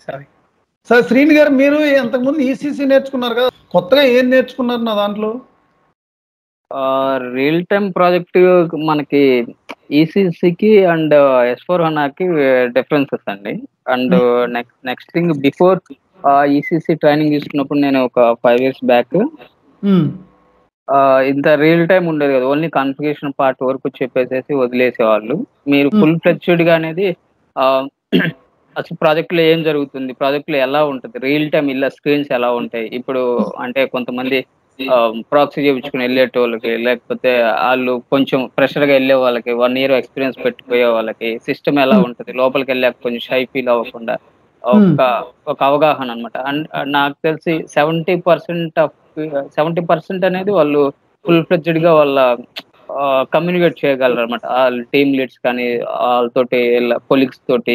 Sorry sir Srini గారు మీరు ఇంతకుముందు ఈసీసీ నేర్చుకున్నారు కదా కొత్తగా ఏం నేర్చుకున్నారు నా దాంట్లో రియల్ టైమ్ ప్రాజెక్ట్ మనకి ఈసీసీకి అండ్ ఎస్ ఫోర్ హనాకి డిఫరెన్సెస్ అండి and next next thing before ECC training తీసుకున్నప్పుడు నేను ఒక ఫైవ్ ఇయర్స్ బ్యాక్ మ్మ్. ఇంత రియల్ టైం ఉండేది కదా ఓన్లీ కాన్ఫిగరేషన్ పార్ట్ వరకు చెప్పేసేసి వదిలేసేవాళ్ళు మీరు ఫుల్ ఫ్లెక్చుడ్ గా అనేది ఆ, అసలు ప్రాజెక్ట్ లో ఏం జరుగుతుంది ప్రాజెక్ట్ లో ఎలా ఉంటుంది రియల్ టైం ఇలా స్క్రీన్స్ ఎలా ఉంటాయి ఇప్పుడు అంటే కొంతమంది ప్రాక్సీ చేయించుకుని వెళ్ళేటోళ్ళకి లేకపోతే వాళ్ళు కొంచెం ఫ్రెషర్ గా వెళ్ళే వాళ్ళకి వన్ ఇయర్ ఎక్స్పీరియన్స్ పెట్టిపోయే వాళ్ళకి సిస్టమ్ ఎలా ఉంటుంది లోపలికి వెళ్ళాక కొంచెం షై ఫీల్ అవ్వకుండా ఒక ఒక అవగాహన అనమాట అండ్ నాకు తెలిసి seventy percent of seventy percent అనేది వాళ్ళు ఫుల్ ఫ్లెడ్జ్డ్ గా వాళ్ళ కమ్యూనికేట్ చేయగలరు అనమాట వాళ్ళ టీమ్ లీడ్స్ కానీ వాళ్ళతోటి కొలీగ్స్ తోటి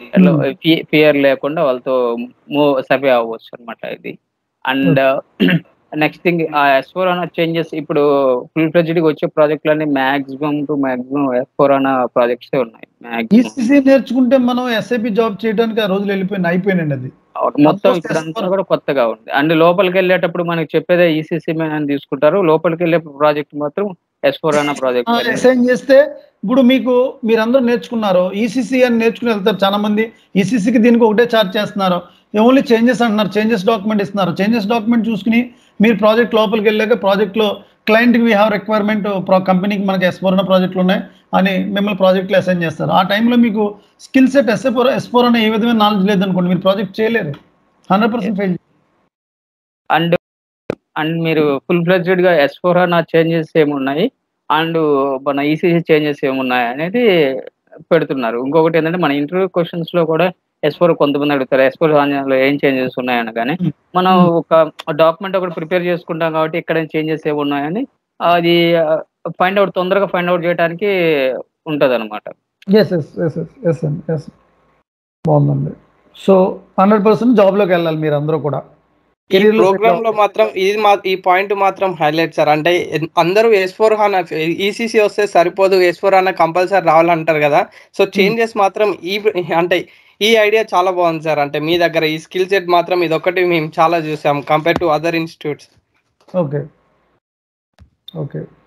ఫియర్ లేకుండా వాళ్ళతో మూవ్ సర్వే అవ్వచ్చు అనమాట ఇది and next thing uh S four అన్న చేంజెస్ ఇప్పుడు ఫుల్ ఫ్లెడ్జ్డ్ వచ్చే ప్రాజెక్టులన్నీ maximum to maximum S four అన్న ప్రాజెక్ట్స్ ఉన్నాయి మాక్సిమం ఈసీసీ నేర్చుకుంటే మనం ఎస్ఐపి జాబ్ చేయడానికి ఆ రోజులు వెళ్ళిపోయింది అయిపోయినండి అది మొత్తం Almost ఇప్పుడంతా S4 కూడా కొత్తగా ఉంది అండ్ లోపలికి వెళ్ళేటప్పుడు మనకి చెప్పేదే ఈసీసీ అని తీసుకుంటారు లోపలికి వెళ్ళే ప్రాజెక్ట్ మాత్రం ఎస్ ఫోర్ అన్న ప్రాజెక్ట్ అసైన్ చేస్తే ఇప్పుడు మీకు మీరందరూ నేర్చుకున్నారు ఈసీసీ అని నేర్చుకుని వెళ్తారు చాలా మంది ఈసీసీకి దీనికి ఒకటే చార్జ్ చేస్తున్నారు ఓన్లీ చేంజెస్ అంటున్నారు చేంజెస్ డాక్యుమెంట్ ఇస్తున్నారు చేంజెస్ డాక్యుమెంట్ చూసుకుని మీరు ప్రాజెక్ట్ లోపలికి వెళ్ళాక ప్రాజెక్ట్లో క్లయింట్కి వీ హ్యావ్ రిక్వైర్మెంట్ కంపెనీకి మనకి ఎస్ఫోర్ అన్న ప్రాజెక్టులు ఉన్నాయి అని మిమ్మల్ని ప్రాజెక్ట్లో అసైన్ చేస్తారు ఆ టైంలో మీకు స్కిల్ సెట్ ఎస్ఎఫోర్ ఎస్ఫోర్ అనే ఏ విధమైన నాలెడ్జ్ లేదనుకోండి మీరు ప్రాజెక్ట్ చేయలేరు hundred percent fail and and మీరు ఫుల్ ఫ్లెడ్జ్డ్ గా ఎస్ ఫోర్ అన్న చేంజెస్ ఏమున్నాయి అండ్ మన ఈసీసీ చేంజెస్ ఏమున్నాయి అనేది పెడుతున్నారు ఇంకొకటి ఏంటంటే మన ఇంటర్వ్యూ క్వశ్చన్స్ లో కూడా ఎస్ ఫోర్ కొంతమంది అడుగుతారు ఎస్ ఫోర్ లో ఏం చేంజెస్ ఉన్నాయని కానీ మనం ఒక డాక్యుమెంట్ ఒకటి ప్రిపేర్ చేసుకుంటాం కాబట్టి ఇక్కడ చేంజెస్ ఏమి ఉన్నాయని అది ఫైండ్ అవుట్ తొందరగా ఫైండ్ అవుట్ చేయడానికి ఉంటది అనమాట yes yes yes yes yes అండి ఎస్ బాగుందండి సో హండ్రెడ్ పర్సెంట్ జాబ్లోకి వెళ్ళాలి మీరు అందరూ కూడా ఈ Career లో ప్రోగ్రామ్ settle లో మాత్రం ఇది మా ఈ పాయింట్ మాత్రం హైలైట్ సార్ అంటే ఎన్- అందరూ ఎస్ ఫోర్ హానా ఈసీసీ వస్తే సరిపోదు ఎస్ ఫోర్ హానా కంపల్సరీ రావాలంటారు కదా సో చేంజెస్ మాత్రం ఈ అంటే ఈ ఐడియా చాలా బాగుంది సార్ అంటే మీ దగ్గర ఈ స్కిల్ సెట్ మాత్రం ఇది ఒకటి మేము చాలా చూసాం compare to other institutes okay okay